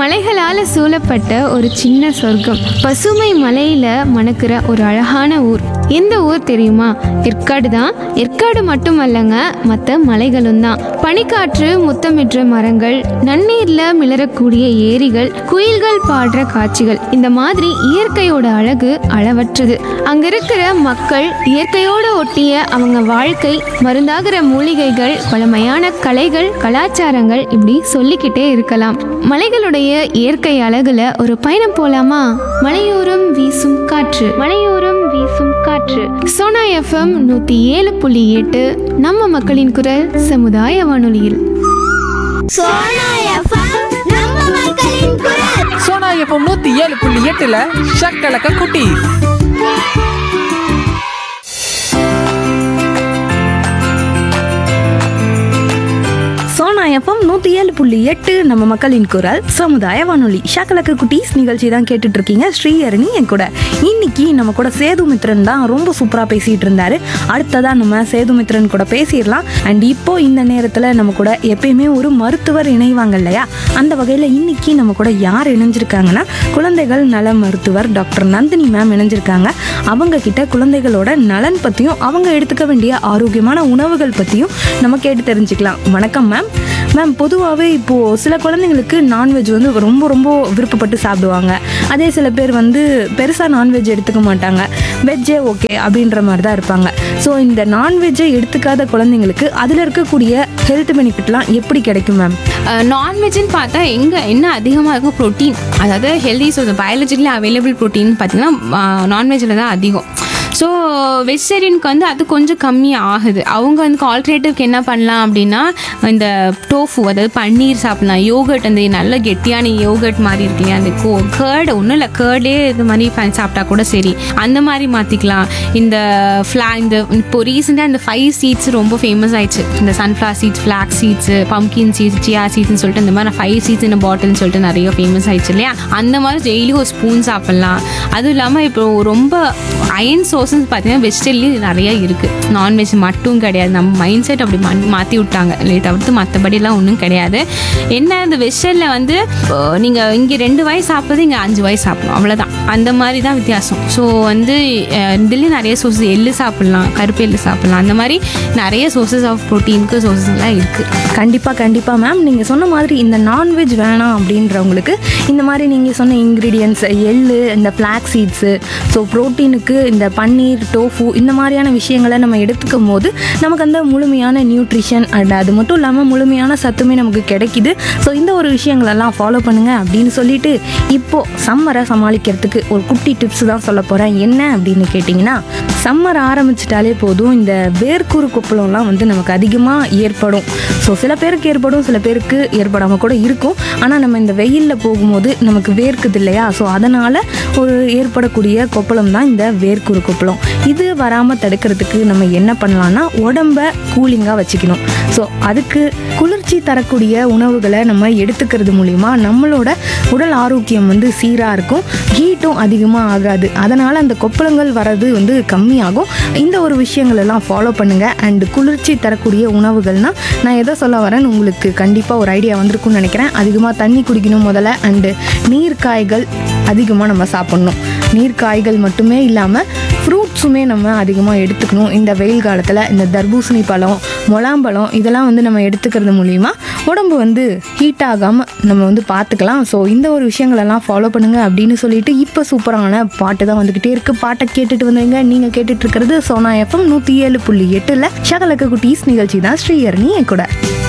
மலைகளால சூழப்பட்ட ஒரு சின்ன சொர்க்கம் பசுமை மலையில மணக்கிற ஒரு அழகான ஊர் எந்த ஊர் தெரியுமா ஏற்காடு தான் ஏற்காடு மட்டுமல்லங்க மற்ற மலைகளும் தான் பனிக்காற்று முத்தமிடுற மரங்கள் நன்னீர்ல மிளறக்கூடிய ஏரிகள் குயில்கள் பாடுற காட்சிகள் இந்த மாதிரி இயற்கையோட அழகு அளவற்றது அங்க இருக்கிற மக்கள் இயற்கையோடு ஒட்டிய அவங்க வாழ்க்கை மருந்தாகிற மூலிகைகள் பழமையான கலைகள் கலாச்சாரங்கள் இப்படி சொல்லிக்கிட்டே இருக்கலாம் மலைகளுடைய இயற்கை அழகுல ஒரு பயணம் போலாமா மலையோரம் வீசும் காற்று மலையோரம் வீசும் காற்று சோனா எஃப்எம் நூத்தி ஏழு புள்ளி எட்டு நம்ம மக்களின் குரல் சமுதாய வானொலியில் சோனா எஃப்எம் நம்ம மக்களின் குரல் சோனா எஃப்எம் நூத்தி ஏழு புள்ளி எட்டுல ஷக்கலக்க குட்டி சோனா எஃப்எம் நூற்றி ஏழு புள்ளி எட்டு நம்ம மக்களின் குரல் சமுதாய வானொலி ஷாக்கலக்கு குட்டீஸ் நிகழ்ச்சி தான் கேட்டுட்டு இருக்கீங்க ஸ்ரீஹரணி என் கூட இன்னைக்கு நம்ம கூட சேதுமித்ரன் தான் ரொம்ப சூப்பராக பேசிட்டு இருந்தாரு அடுத்ததா நம்ம சேதுமித்ரன் கூட பேசிடலாம் அண்ட் இப்போ இந்த நேரத்தில் நம்ம கூட எப்பயுமே ஒரு மருத்துவர் இணைவாங்க இல்லையா அந்த வகையில் இன்னைக்கு நம்ம கூட யார் இணைஞ்சிருக்காங்கன்னா குழந்தைகள் நல மருத்துவர் டாக்டர் நந்தினி மேம் இணைஞ்சிருக்காங்க அவங்க கிட்ட குழந்தைகளோட நலன் பற்றியும் அவங்க எடுத்துக்க வேண்டிய ஆரோக்கியமான உணவுகள் பற்றியும் நம்ம கேட்டு தெரிஞ்சுக்கலாம் வணக்கம் மேம் மேம் பொதுவாகவே இப்போது சில குழந்தைங்களுக்கு நான்வெஜ் வந்து ரொம்ப ரொம்ப விருப்பப்பட்டு சாப்பிடுவாங்க அதே சில பேர் வந்து பெருசாக நான்வெஜ் எடுத்துக்க மாட்டாங்க வெஜ்ஜே ஓகே அப்படின்ற மாதிரி தான் இருப்பாங்க ஸோ இந்த நான்வெஜ்ஜை எடுத்துக்காத குழந்தைங்களுக்கு அதில் இருக்கக்கூடிய ஹெல்த் பெனிஃபிட்லாம் எப்படி கிடைக்கும் மேம் நான்வெஜ்னு பார்த்தா எங்கே என்ன அதிகமாக இருக்கும் ப்ரோட்டீன் அதாவது healthy so biologically available protein பார்த்தீங்கன்னா நான்வெஜ்ஜில் தான் அதிகம் ஸோ வெஜிடேரியனுக்கு வந்து அது கொஞ்சம் கம்மி ஆகுது அவங்க வந்து ஆல்டர்னேட்டிவ்க்கு என்ன பண்ணலாம் அப்படின்னா இந்த டோஃபு அதாவது பன்னீர் சாப்பிடலாம் யோகட் அந்த நல்ல கெட்டியான யோகட் மாதிரி இருக்கு இல்லையா அந்த கோ கேர்டு ஒன்றும் இல்லை கேர்டே இது மாதிரி ஃபேன் சாப்பிட்டா கூட சரி அந்த மாதிரி மாற்றிக்கலாம் இந்த ஃப்ளா இந்த இப்போ ரீசெண்டாக இந்த ஃபைவ் சீட்ஸ் ரொம்ப ஃபேமஸ் ஆயிடுச்சு இந்த sunflower seeds flax seeds pumpkin seeds chia சீட்ஸ்னு சொல்லிட்டு இந்த மாதிரி ஃபைவ் சீட்ஸ் இந்த பாட்டில்னு சொல்லிட்டு நிறைய ஃபேமஸ் ஆயிடுச்சு இல்லையா அந்த மாதிரி டெய்லி ஒரு ஸ்பூன் சாப்பிட்லாம் அதுவும் இல்லாமல் இப்போ ரொம்ப அயன் சோர்ஸஸ் பார்த்தீங்கன்னா வெஜிடபிள்லேயும் நிறைய இருக்குது நான்வெஜ் மட்டும் கிடையாது நம்ம மைண்ட் செட் அப்படி மாற்றி விட்டாங்க இல்லை தவிர்த்து மற்றபடிலாம் ஒன்றும் கிடையாது என்ன இந்த வெஜிடபிளில் வந்து நீங்கள் இங்கே ரெண்டு வாய் சாப்பிட்றது இங்கே அஞ்சு வாய் சாப்பிடணும் அவ்வளோதான் அந்த மாதிரி தான் வித்தியாசம் ஸோ வந்து அஹ், இதுலேயும் நிறைய சோர்ஸஸ் எள்ளு சாப்பிட்லாம் கருப்பு எள்ளு சாப்பிட்லாம் அந்த மாதிரி நிறைய சோர்சஸ் ஆஃப் ப்ரோட்டீனுக்கு சோர்சஸ்லாம் இருக்குது கண்டிப்பாக கண்டிப்பாக மேம் நீங்கள் சொன்ன மாதிரி இந்த நான்வெஜ் வேணாம் அப்படின்றவங்களுக்கு இந்த மாதிரி நீங்கள் சொன்ன இன்க்ரீடியன்ஸ் எள்ளு இந்த ஃப்ளாக் சீட்ஸு ஸோ ப்ரோட்டீனுக்கு இந்த பன்னீர் டோஃபு இந்த மாதிரியான விஷயங்களை நம்ம எடுத்துக்கும் போது நமக்கு அந்த முழுமையான நியூட்ரிஷன் அண்ட் அது மட்டும் இல்லாமல் முழுமையான சத்துமே நமக்கு கிடைக்குது ஸோ இந்த ஒரு விஷயங்களெல்லாம் ஃபாலோ பண்ணுங்கள் அப்படின்னு சொல்லிட்டு இப்போது சம்மரை சமாளிக்கிறதுக்கு ஒரு குட்டி டிப்ஸ் தான் சொல்ல போகிறேன் என்ன அப்படின்னு கேட்டிங்கன்னா சம்மர் ஆரம்பிச்சிட்டாலே போதும் இந்த வேர்க்குரு கொப்பளம்லாம் வந்து நமக்கு அதிகமாக ஏற்படும் ஸோ சில பேருக்கு ஏற்படும் சில பேருக்கு ஏற்படாமல் கூட இருக்கும் ஆனால் நம்ம இந்த வெயிலில் போகும்போது நமக்கு வேர்க்குது இல்லையா ஸோ அதனால் ஒரு ஏற்படக்கூடிய கொப்பளம் தான் இந்த வேர்க்குரு கொப்பளம் இது வராமல் தடுக்கிறதுக்கு நம்ம என்ன பண்ணலாம்னா உடம்ப கூலிங்காக வச்சுக்கணும் ஸோ அதுக்கு குளிர்ச்சி தரக்கூடிய உணவுகளை நம்ம எடுத்துக்கிறது மூலிமா நம்மளோட உடல் ஆரோக்கியம் வந்து சீராக இருக்கும் ஹீட்டும் அதிகமாக ஆகாது அதனால் அந்த கொப்பளங்கள் வர்றது வந்து கம்மியாகும் இந்த ஒரு விஷயங்கள் எல்லாம் ஃபாலோ பண்ணுங்கள் அண்ட் குளிர்ச்சி தரக்கூடிய உணவுகள்னால் நான் எதை சொல்ல வரேன்னு உங்களுக்கு கண்டிப்பாக ஒரு ஐடியா வந்திருக்கும்னு நினைக்கிறேன் அதிகமாக தண்ணி குடிக்கணும் முதல்ல அண்டு நீர்க்காய்கள் அதிகமாக நம்ம சாப்பிட்ணும் நீர்க்காய்கள் மட்டுமே இல்லாமல் ஃப்ரூட்ஸுமே நம்ம அதிகமாக எடுத்துக்கணும் இந்த வெயில் காலத்தில் இந்த தர்பூசணி பழம் முலாம்பழம் இதெல்லாம் வந்து நம்ம எடுத்துக்கிறது மூலிமா உடம்பு வந்து ஹீட் ஆகாமல் நம்ம வந்து பார்த்துக்கலாம் ஸோ இந்த ஒரு விஷயங்களெல்லாம் ஃபாலோ பண்ணுங்கள் அப்படின்னு சொல்லிட்டு இப்போ சூப்பரான பாட்டு தான் வந்துக்கிட்டே இருக்குது பாட்டை கேட்டுட்டு வந்துங்க நீங்கள் கேட்டுட்டு இருக்கிறது சோனா எஃப்எம் நூற்றி ஏழு புள்ளி எட்டில் ஷகலக்க குட்டீஸ் நிகழ்ச்சி தான் ஸ்ரீஹரணி என் கூட